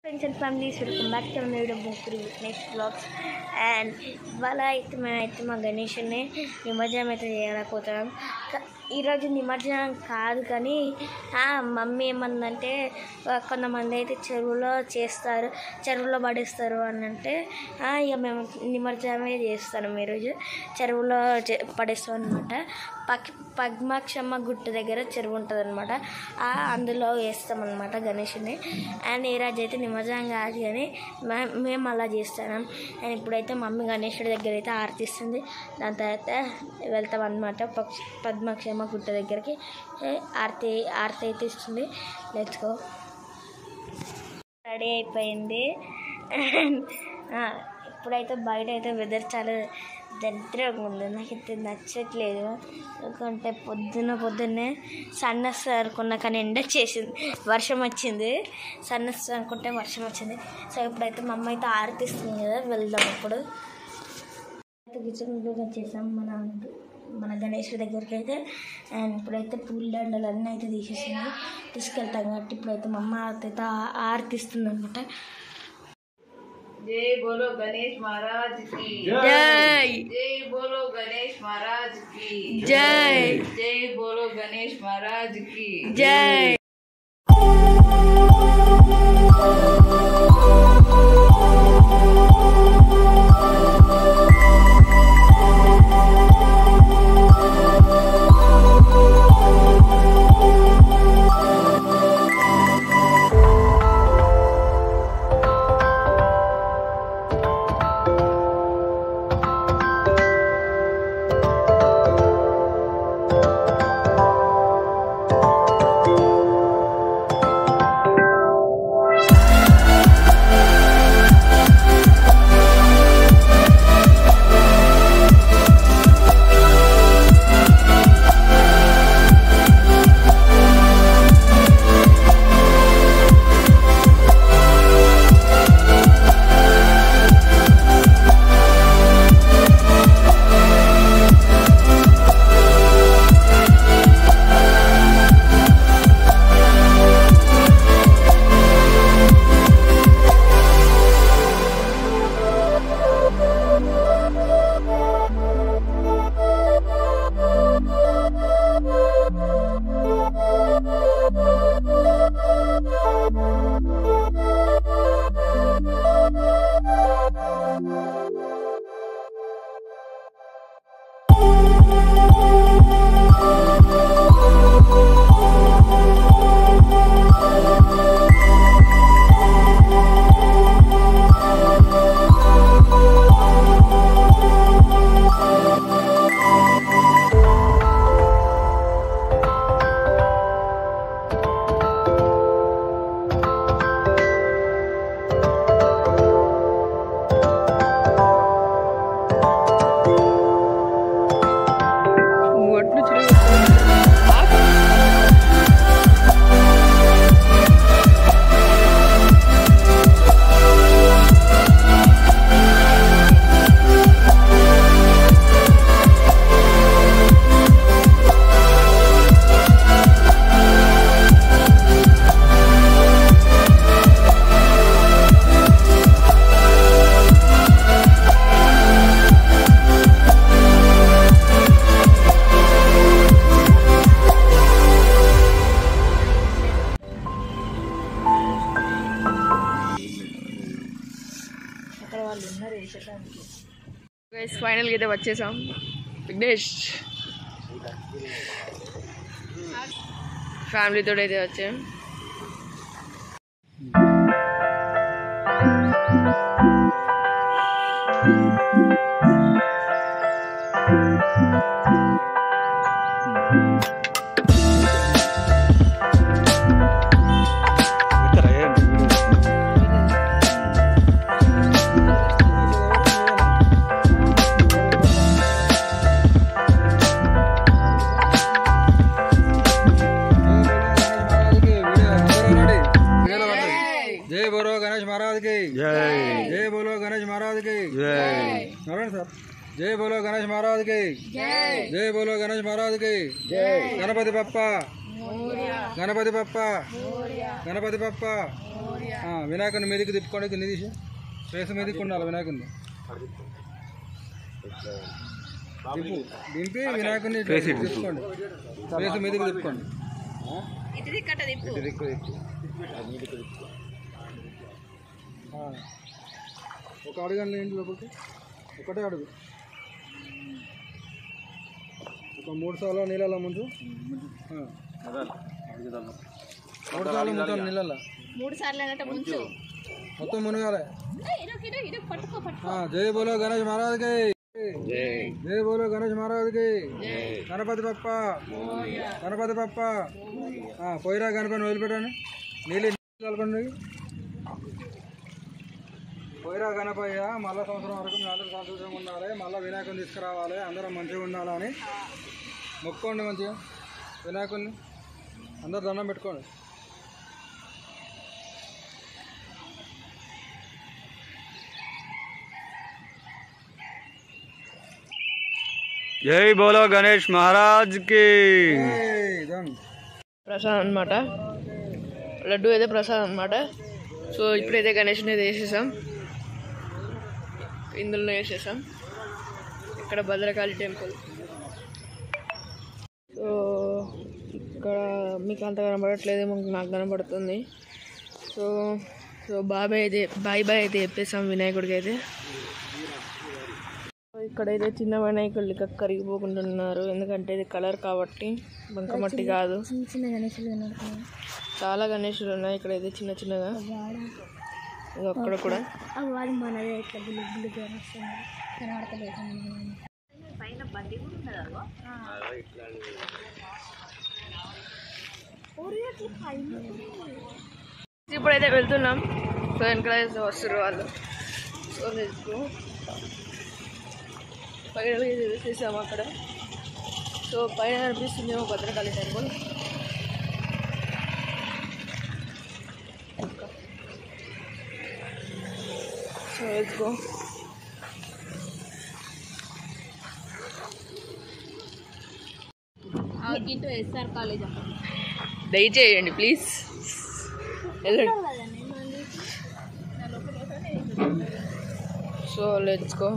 Friends and families welcome back to video ముగ్గురు Vignesh blogs and ఇవాళ అయితే మేమైతే మా గణేష్ని నిమజ్జనం అయితే చేయలేకపోతున్నాం క- ఈరోజు నిమజ్జనం కాదు కానీ ఆ, మమ్మీ ఏమందంటే ఆ, కొంతమంది అయితే చెరువులో చేస్తారు చెరువులో పడేస్తారు అని అంటే ఆ, ఇక మేము నిమజ్జనమే చేస్తాం ఈరోజు చెరువులో చే- పడేస్తాం అనమాట పక్ పద్మాక్షమ్మ గుట్ట దగ్గర చెరువు ఉంటుంది అనమాట అందులో వేస్తాం అనమాట గణేషుని అండ్ ఈ రోజు అయితే నిమజ్జనం కాదు కానీ మే- మేము అలా చేస్తాం అండ్ ఇప్పుడైతే మమ్మీ గణేషుడి దగ్గర అయితే ఆర్తిస్తుంది దాని తర్వాత వెళ్తాం అనమాట పక్షి పద్మాక్షమ్మ గుట్ట దగ్గరికి ఏ, ఆర్తి ఆర్తి అయితే ఇస్తుంది లెట్స్ గో రెడీ అయిపోయింది ఆ, ఇప్పుడైతే బయట అయితే వెదర్ చాలా దరిద్రంగా ఉంది నాకైతే నచ్చట్లేదు ఎందుకంటే పొద్దున పొద్దున్నే సన్ వస్తుంది అనుకున్నా కానీ ఎండ చేసింది వర్షం వచ్చింది సన్ వస్తుంది అనుకుంటే వర్షం వచ్చింది సో ఇప్పుడైతే మా అమ్మ అయితే ఆరతిస్తుంది కదా వెళ్దాం ఇప్పుడు అయితే కిచెన్ వచ్చేసాం మన మన గణేష్ దగ్గరికి అయితే అండ్ ఇప్పుడైతే పూల దండలు అన్నీ అయితే తీసేసింది తీసుకెళ్తాం కాబట్టి ఇప్పుడైతే మా అమ్మ అయితే ఆ- ఆరతిస్తుంది అనమాట जय बोलो गणेश महाराज की జై जय बोलो गणेश महाराज की జై जय बोलो गणेश महाराज की జై అక్కడ వాళ్ళు ఉన్నారు వేసేటానికి గైస్ ఫైనల్గా అయితే వచ్చేసాం విఘ్నేష్ ఫ్యామిలీతో అయితే వచ్చాం जय बोलो गणेश महाराज की जय जय बोलो गणेश महाराज की जय नारायण सर जय बोलो गणेश महाराज की जय जय बोलो गणेश महाराज की जय गणपति बप्पा గణపతి బప్ప గణపతి బప్ప ఆ, వినాయకుని మీదకి తిప్పుకోండి కింద తీసి ఫేస్ మీదకి ఉండాలి వినాయకుని దింపు దింపి వినాయకుని ఇట్లా తిప్పుకోండి ఫేస్ మీదకి తిప్పుకోండి ఆ. ఒక అడుగు ఏంటి లోపలికి ఒకటే అడుగు ఒక మూడు సార్లు నీళ్ళలో ముందు ఆ. మూడు సార్లు ముందు నీళ్ళలో మూడు సార్లు అన్నట్టు ముంచు మొత్తం మునగాలి ఆ, జై బోలో గణేష్ మహారాజ్కి జై బోలో గణేష్ మహారాజ్కి గణపతి పప్ప గణపతి పప్ప ఆ, పోయిరా గణపతిని వదిలిపెట్టండి నీళ్ళు నీళ్ళు కలపండి పోయిరా గణపయ్య మళ్ళా సంవత్సరం వరకు మీ అందరూ సంతోషంగా ఉండాలి మళ్ళీ వినాయకుని తీసుకురావాలి అందరం మంచిగా ఉండాలని మొక్కోండి మంచిగా వినాయకుడిని అందరు దండం పెట్టుకోండి జై బోలో గణేష్ మహారాజ్ కి ఏయ్, done. ప్రసాదం అనమాట లడ్డు అయితే ప్రసాదం అనమాట సో ఇప్పుడైతే గణేష్ని అయితే వేసేసాం ఇందులో వేసేసాం ఇక్కడ భద్రకాళి టెంపుల్ సో ఇక్కడ మీకు అంత కనబడట్లేదు నాకు కనబడుతుంది సో సో బాబాయ్ అయితే బాయ్ బాయ్ అయితే చెప్పేసాం వినాయకుడికి అయితే సో ఇక్కడైతే చిన్న వినాయకుడు ఇక కరిగిపోకుంటున్నారు ఎందుకంటే ఇది కలర్ కాబట్టి బంకమట్టి కాదు చిన్న చిన్న గణేషులు కనబడుతున్నాయి చాలా గణేషులు ఉన్నాయి ఇక్కడైతే చిన్న చిన్నగా ఇది అక్కడ కూడా ఆ వాడు మనదే ఇట్లా బుల్లు బుల్లుగా వస్తుంది కనబడతలేదు ఇప్పుడైతే వెళ్తున్నాం సో వెనకాల అయితే వస్తారు వాళ్ళు సో let's go. పైన అయితే వేసేసాము అక్కడ సో పైన కనిపిస్తుందేమో Bhadrakali temple so let's go. దయచేయండి ప్లీజ్ వెళ్ళండి సో లెట్స్ గో